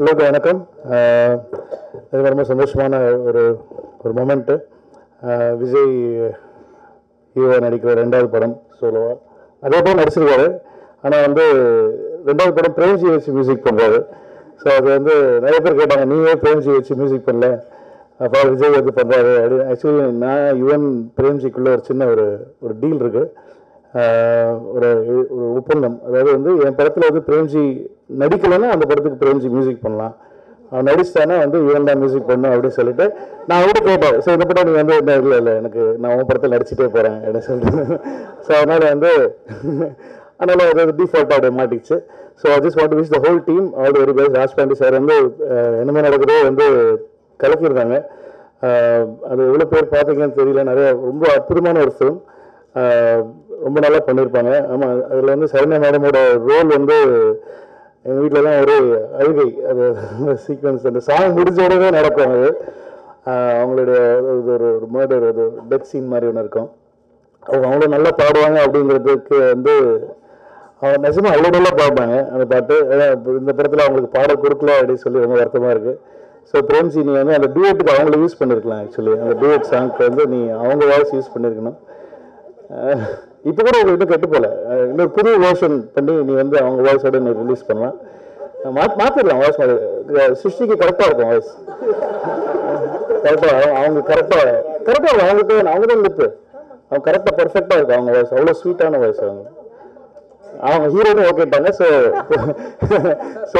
எல்லோருக்கும் வணக்கம் ஆஹ் இது ரொம்ப சந்தோஷமான ஒரு ஒரு மொமெண்ட்டு விஜய் ஹீரோ நடிக்கிற ரெண்டாவது படம் சோலோவா அதே போல் நடிச்சிருக்காரு ஆனால் வந்து ரெண்டாவது படம் பிரேம்ஜி வச்சு மியூசிக் பண்ணுறாரு ஸோ அது வந்து நிறைய பேர் கேட்டாங்க நீயே பிரேம்ஜி வச்சு மியூசிக் பண்ணல அப்போ விஜய் வந்து பண்ணுறாரு அப்படின்னு ஆக்சுவலி நான் யுவன் பிரேம்ஜிக்குள்ளே ஒரு சின்ன ஒரு ஒரு டீல் இருக்குது ஆஹ் ஒரு ஒரு ஒப்பந்தம் அதாவது வந்து என் படத்தில் வந்து பிரேம்ஜி நடிக்கலைன்னா அந்த படத்துக்கு பிரேம்ஜி மியூசிக் பண்ணலாம் அவன் நடிச்சிட்டானா வந்து இவன் தான் மியூசிக் பண்ணும் அப்படின்னு சொல்லிட்டு நான் அவர்கிட்ட கேட்டேன் ஸோ இந்த படம் நீ வந்து இல்லை இல்லை இல்லை எனக்கு நான் உன் படத்தில் நடிச்சிட்டே போகிறேன் அப்படின்னு சொல்லிட்டு ஸோ அதனால் வந்து அதனால் அது டிஃபால்ட் ஆகிட மாட்டிச்சு so I just want wish the whole team all very best Raj Pandi sir வந்து அஹ், என்னமே நடக்குதோ வந்து கலக்கியிருந்தாங்க அஹ், அது எவ்வளோ பேர் பார்த்தீங்கன்னு தெரியல நிறைய ரொம்ப அற்புதமான ஒரு ஃபிலிம் ரொம்ப நல்லா பண்ணியிருப்பாங்க ஆமாம் அதில் வந்து சரண்யா மேடமோட ரோல் வந்து எங்கள் வீட்டிலலாம் ஒரு அழுகை அது சீக்வன்ஸ் அந்த சாங் முடிஞ்ச உடனே நடக்கும் அது ஆஹ் அவங்களுடைய இது ஒரு ஒரு மர்டர் ஒரு டெத் சீன் மாதிரி ஒன்று இருக்கும் அவங்க அவ்வளோ நல்லா பாடுவாங்க அப்படிங்கிறதுக்கு வந்து அவங்க நிஜமா அவ்வளோ நல்லா பாடுவாங்க அந்த பாட்டு ஏன்னா இப்ப இந்த படத்தில் அவங்களுக்கு பாட கொடுக்கல அப்படின்னு சொல்லி ரொம்ப வருத்தமாக இருக்குது ஸோ பிரேம்ஜி நீ வந்து அந்த டூயட்டுக்கு அவங்கள யூஸ் பண்ணியிருக்கலாம் ஆக்சுவலி அந்த டூயட் சாங்க்கு வந்து நீ அவங்க வாய்ஸ் யூஸ் பண்ணியிருக்கணும் அஹ் இப்போ கூட உங்களுக்கு இன்னும் கெட்டு போல அஹ் இன்னொரு புது வேர்ஷன் பண்ணி நீ வந்து அவங்க வாய்ஸோட நீ ரிலீஸ் பண்ணலாம் அஹ் மா மாற்றிடலாம் வாய்ஸ் மாதிரி சிருஷ்டிக்கு கரெக்டாக இருக்கும் வாய்ஸ் கரெக்டாக அவங்க கரெக்டாக கரெக்டாக அவங்களுக்கு அவங்க தான் லிப்பு அவங்க கரெக்டாக பர்ஃபெக்டாக இருக்கும் அவங்க வாய்ஸ் அவ்வளோ ஸ்வீட்டான வாய்ஸ் அவங்க அவங்க ஹீரோன்னு ஓகேட்டாங்க ஸோ ஸோ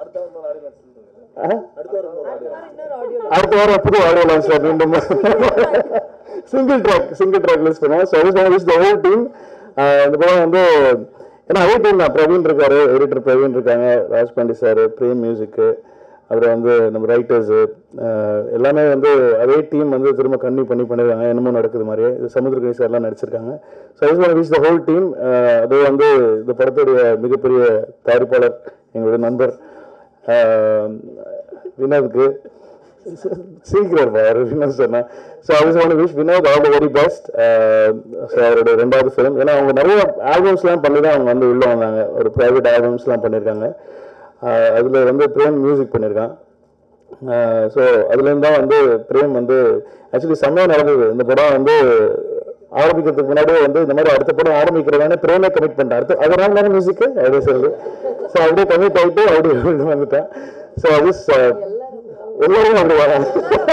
அடுத்த வாரம் புது ஆடியோ லான்ச் மீண்டும் single track single track list பண்ணுவோம் so wish the whole team இந்த படம் வந்து ஏன்னா அதே டீம் தான் பிரவீன் இருக்காரு எடிட்டர் பிரவீன் இருக்காங்க ராஜ் பாண்டி சார் பிரேம் மியூசிக்கு அப்புறம் வந்து நம்ம ரைட்டர்ஸு எல்லாமே வந்து அதே டீம் வந்து திரும்ப கன்னியூ பண்ணி பண்ணிருக்காங்க என்னமோ நடக்குது மாதிரியே இது சமுத்திரகனி சார்லாம் நடிச்சிருக்காங்க so I wish the whole team அது வந்து இந்த படத்துடைய மிகப்பெரிய தயாரிப்பாளர் எங்களுடைய நண்பர் ஆஹ் வினோத்க்கு சீக்கிரம் பாரு வினோத் சொன்னேன் ஸோ அது ஒன்று wish Vinod all the very best so அவருடைய ரெண்டாவது ஃபிலிம் ஏன்னா அவங்க நிறைய ஆல்பம்ஸ்லாம் பண்ணி தான் அவங்க வந்து உள்ள வந்தாங்க ஒரு ப்ரைவேட் ஆல்பம்ஸ்லாம் பண்ணியிருக்காங்க அதில் வந்து பிரேம் மியூசிக் பண்ணியிருக்கான் ஸோ அதுலேருந்து தான் வந்து பிரேம் வந்து ஆக்சுவலி செம்மையாக நடந்தது இந்த படம் வந்து ஆரம்பிக்கிறதுக்கு முன்னாடியே வந்து இந்த மாதிரி அடுத்த படம் ஆரம்பிக்கிறதானே பிரேமே கமிட் பண்ணிட்டேன் அடுத்து அதனால தானே மியூசிக்கு அப்படியே சொல்லி ஸோ அப்படியே கமிட் ஆகிட்டு அப்படியே வந்துட்டேன் ஸோ அது ச- எல்லாரும் அப்படி வராங்க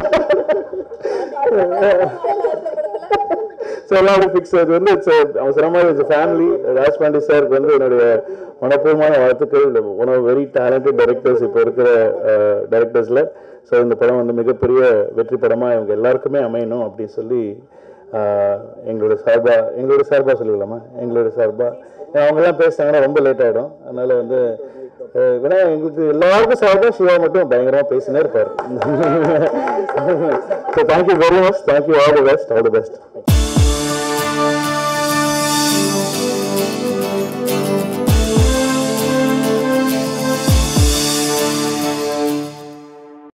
ஸோ எல்லாரும் ஃபிக்ஸ் அது வந்து இட்ஸ் அவங்க சொன்ன மாதிரி இட்ஸ் ஃபேமிலி ராஜ் பாண்டி சாருக்கு வந்து என்னுடைய மனப்பூர்வமான வாழ்த்துக்கள் one of very talented directors இப்போ இருக்கிற டைரக்டர்ஸில் ஸோ இந்த படம் வந்து மிகப்பெரிய வெற்றி படமாக இவங்க எல்லாருக்குமே அமையணும் அப்படின்னு சொல்லி ஆஹ், எங்களோட சார்பா எங்களோட சார்பா சொல்லிக்கலாமா எங்களோட சார்பா ஏன்னா அவங்கெல்லாம் பேசிட்டாங்கன்னா ரொம்ப லேட் ஆகிடும் அதனால வந்து அஹ், ஏன்னா எங்களுக்கு எல்லாருக்கும் சார்பா சிவா மட்டும் பயங்கரமாக பேசினே இருப்பார் so thank you very much thank you all the best all the best